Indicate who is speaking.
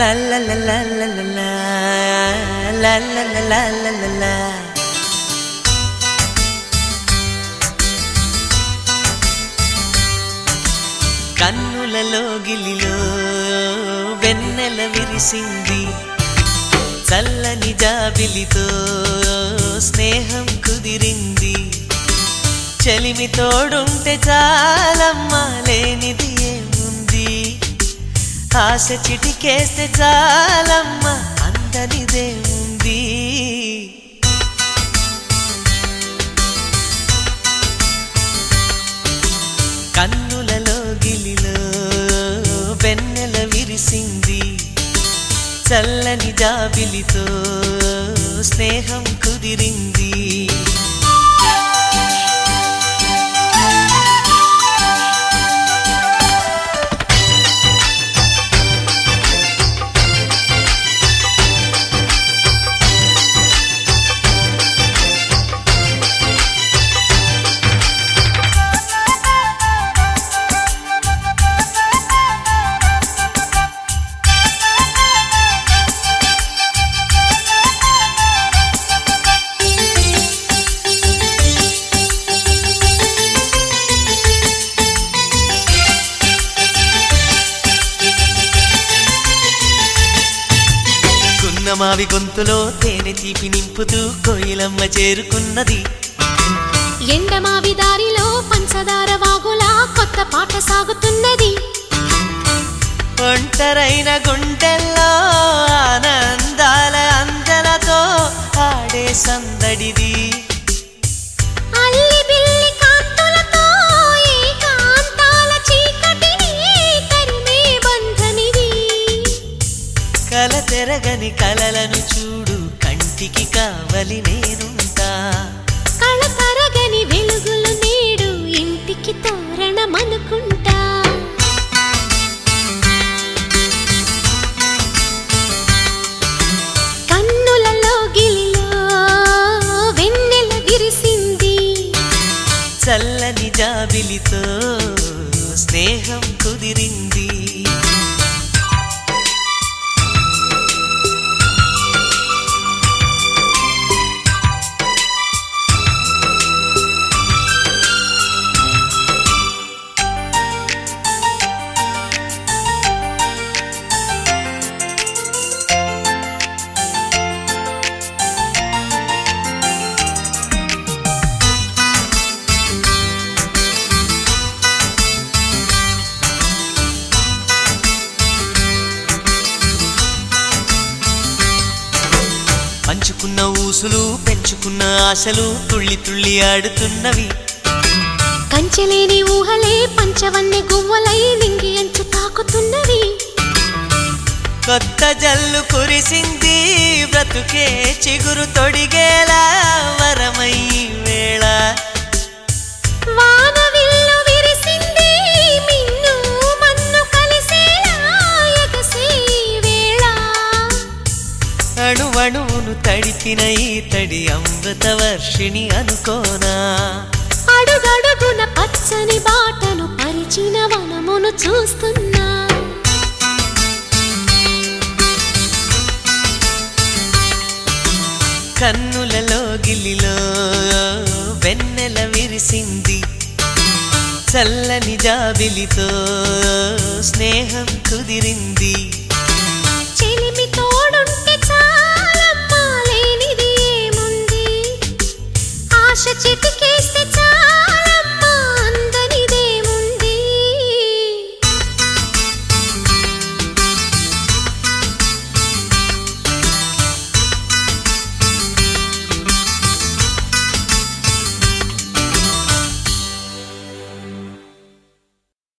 Speaker 1: La la la la la la la La la la la la la la కన్నులలో గిలిలో వెన్నెల విరిసింది చల్లని జాబిలితో స్నేహం కుదిరింది చలిమి తోడుంటే చాలమ్మా లేనిది ఏముంది ఆశ చిటికేస్తే చాలమ్మా అందనిదేముంది కన్నులలో గిలిలో వెన్నెల విరిసింది చల్లని జాబిలితో స్నేహం కుదిరింది గున్నమావి గొంతులో తేనె తీపి నింపుతూ కోయిలమ్మ చేరుకున్నది
Speaker 2: ఎండమావి దారిలో పంచదార వాగులా కొత్త పాట సాగుతున్నది
Speaker 1: ఒంటరైన గుండెల్లో ఆనందాల అందలతో ఆడే సందడిది
Speaker 2: అల్లి బిల్లి కాంతులతో ఏకాంతాల చీకటిని తరిమే బంధమిది
Speaker 1: కల తెరగని కలలను చూడు కంటికి కావలి నేనుంటా
Speaker 2: కళ తరగని వెలుగులు నేడు ఇంటికి తోరణమనుకుంటా కన్నులలో గిలిలో వెన్నెల విరిసింది
Speaker 1: చల్లని జాబిలితో స్నేహం కుదిరింది పంచుకున్న ఊసులు పెంచుకున్న ఆశలు తుళ్ళి తుళ్ళి ఆడుతున్నవి
Speaker 2: కంచెలేని ఊహలే పంచవన్నె గువ్వలై నింగి అంచు తాకుతున్నవి
Speaker 1: కొత్త జల్లు కురిసింది బ్రతుకే చిగురు తొడిగేలా వరమై వేళ
Speaker 2: వానవిల్లు విరిసింది మిన్ను మన్ను కలిసేలా ఎగసే వేళ
Speaker 1: అణువణువును తడిపిన ఈ తడి అమృత వర్షిణి అనుకోనా
Speaker 2: అడుగడుగున పచ్చని బాటను పరిచిన వనమును చూస్తున్నా
Speaker 1: కన్నులలో గిలిలో వెన్నెల విరిసింది చల్లని జాబిలితో స్నేహం కుదిరింది
Speaker 2: చెలిమి తోడుంటే చాలమ్మా లేనిది ఏముంది ఆశ చిటికేస్తే